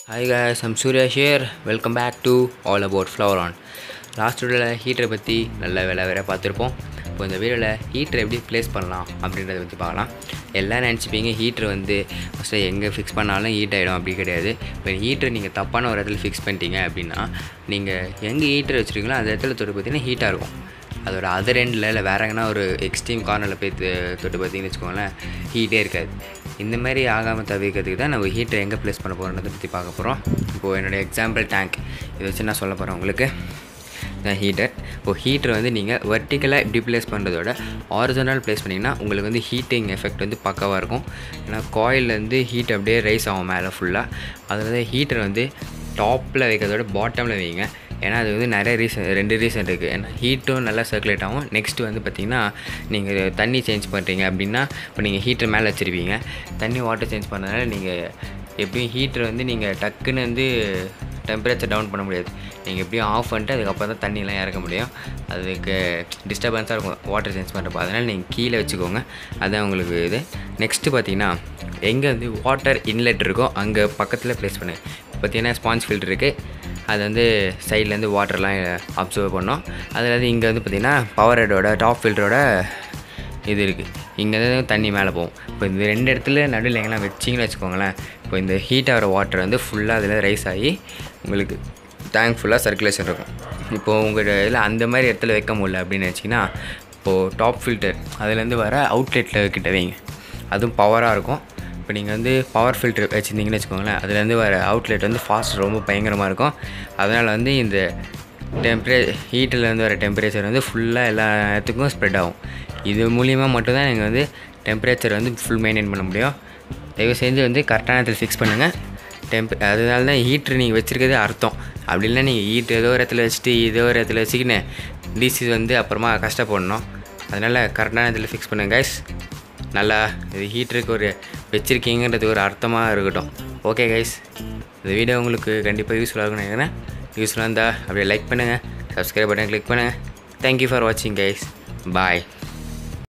hi guys I'm Suresh here welcome back to all about flower on last வீடியோவில் ஹீட்டரை பற்றி நல்ல வேலை வேற பார்த்துருப்போம் இப்போ இந்த வீடியோவில் ஹீட்டரை எப்படி ப்ளேஸ் பண்ணலாம் அப்படின்றத பற்றி பார்க்கலாம் எல்லாம் நினச்சிப்பீங்க ஹீட்ரு வந்து ஃபஸ்ட்டு எங்கே ஃபிக்ஸ் பண்ணாலும் ஹீட் ஆகிடும் அப்படி கிடையாது இப்போ ஹீட்டர் நீங்கள் தப்பான ஒரு இடத்துல ஃபிக்ஸ் பண்ணிட்டீங்க அப்படின்னா நீங்கள் எங்கே ஹீட்டர் வச்சுருக்கீங்களோ அந்த இடத்துல தொட்டு பார்த்தீங்கன்னா ஹீட்டாக இருக்கும் அதோட அதர் எண்டில் இல்லை வேற எங்கன்னா ஒரு எக்ஸ்ட்ரீம் கார்னரில் போய் தொ- தொட்டு பார்த்தீங்கன்னு வச்சுக்கோங்களேன் ஹீட்டே இருக்காது இந்த மாதிரி ஆகாமல் தவிர்க்கிறதுக்கு தான் நம்ம ஹீட்டரை எங்கே ப்ளேஸ் பண்ண போகிறோன்றதை பற்றி பார்க்க போகிறோம் இப்போது என்னோடய எக்ஸாம்பிள் டேங்க் இதை வச்சு நான் சொல்ல போகிறேன் உங்களுக்கு இந்த ஹீட்டர் இப்போ ஹீட்டர் வந்து நீங்கள் வெர்டிக்கலாக இப்படி ப்ளேஸ் பண்ணுறதோட ஆரிஜினல் ப்ளேஸ் பண்ணிங்கன்னா உங்களுக்கு வந்து ஹீட்டிங் எஃபெக்ட் வந்து பக்காவாக இருக்கும் ஏன்னா காயிலேருந்து ஹீட் அப்படியே ரைஸ் ஆகும் மேலே ஃபுல்லாக அதில் வந்து ஹீட்டர் வந்து டாப்பில் வைக்கிறதோட பாட்டமில் வைங்க ஏன்னா அது வந்து நிறைய ரீசன் ரெண்டு ரீசன் இருக்குது ஏன்னா ஹீட்டும் நல்லா சர்க்குலேட் ஆகும் நெக்ஸ்ட்டு வந்து பார்த்திங்கன்னா நீங்கள் தண்ணி சேஞ்ச் பண்ணுறீங்க அப்படின்னா இப்போ நீங்கள் ஹீட்டர் மேலே வச்சுருப்பீங்க தண்ணி வாட்டர் சேஞ்ச் பண்ணதுனால நீங்கள் எப்படியும் ஹீட்டர் வந்து நீங்கள் டக்குன்னு வந்து டெம்பரேச்சர் டவுன் பண்ண முடியாது நீங்கள் எப்படியும் ஆஃப் பண்ணிட்டு அதுக்கப்புறம் தான் தண்ணியெலாம் இறக்க முடியும் அதுக்கு டிஸ்டர்பன்ஸாக இருக்கும் வாட்டர் சேஞ்ச் பண்ணுறப்போ அதனால் நீங்கள் கீழே வச்சுக்கோங்க அதான் உங்களுக்கு இது நெக்ஸ்ட்டு பார்த்தீங்கன்னா எங்கே வந்து வாட்டர் இன்லெட் இருக்கோ அங்கே பக்கத்தில் ப்ளேஸ் பண்ணு பார்த்தீங்கன்னா ஸ்பாஞ்ச் ஃபில்டர் இருக்குது அது வந்து சைட்லேருந்து வாட்டர்லாம் அப்சர்வ் பண்ணோம் அதில் வந்து இங்கே வந்து பார்த்திங்கன்னா பவர் ஹெட்டோட டாப் ஃபில்டரோட இது இருக்குது இங்கே தான் தண்ணி மேலே போகும் இப்போ இந்த ரெண்டு இடத்துல நடுவில் எங்கெல்லாம் வச்சிங்கன்னு வச்சுக்கோங்களேன் இப்போ இந்த ஹீட் ஆகிற வாட்டர் வந்து ஃபுல்லாக அதில் ரைஸ் ஆகி உங்களுக்கு டேங்க் ஃபுல்லாக சர்க்குலேஷன் இருக்கும் இப்போது உங்கள் இதில் அந்த மாதிரி இடத்துல வைக்க முடியல அப்படின்னு நினச்சிங்கன்னா இப்போது டாப் ஃபில்டர் அதுலேருந்து வர அவுட்லெட்டில் கிட்ட வைங்க அதுவும் பவராக இருக்கும் இப்போ நீங்கள் வந்து பவர் ஃபில்டர் வச்சுருந்தீங்கன்னு வச்சுக்கோங்களேன் அதுலேருந்து வர அவுட்லெட் வந்து ஃபாஸ்ட் ரொம்ப பயங்கரமாக இருக்கும் அதனால் வந்து இந்த டெம்பரே ஹீட்டிலேருந்து வர டெம்பரேச்சர் வந்து ஃபுல்லாக எல்லா இடத்துக்கும் ஸ்ப்ரெட் ஆகும் இது மூலியமாக மட்டும்தான் நீங்கள் வந்து டெம்பரேச்சர் வந்து ஃபுல் மெயின்டைன் பண்ண முடியும் தயவு செஞ்சு வந்து கரெக்டான இடத்துல ஃபிக்ஸ் பண்ணுங்கள் டெம்ப் அதனால தான் ஹீட்ரு நீங்கள் வச்சுருக்கிறதே அர்த்தம் அப்படி இல்லைனா நீங்கள் ஹீட் ஏதோ ஒரு இடத்துல வச்சுட்டு ஏதோ ஒரு இடத்துல வச்சுக்கின்னு டிசி வந்து அப்புறமா கஷ்டப்படணும் அதனால் கரெக்டான இடத்துல ஃபிக்ஸ் பண்ணுங்க கைஸ் நல்லா இது ஹீட்டருக்கு ஒரு வச்சுருக்கீங்கன்றது ஒரு அர்த்தமாக இருக்கட்டும் ஓகே கைஸ் இந்த வீடியோ உங்களுக்கு கண்டிப்பாக யூஸ்ஃபுல்லாக இருக்கும்னு நினைக்கிறேன் யூஸ்ஃபுல்லாக இருந்தால் அப்படியே லைக் பண்ணுங்கள் சப்ஸ்கிரைப் பட்டன் கிளிக் பண்ணுங்கள் தேங்க்யூ ஃபார் வாட்சிங் கைஸ் பாய்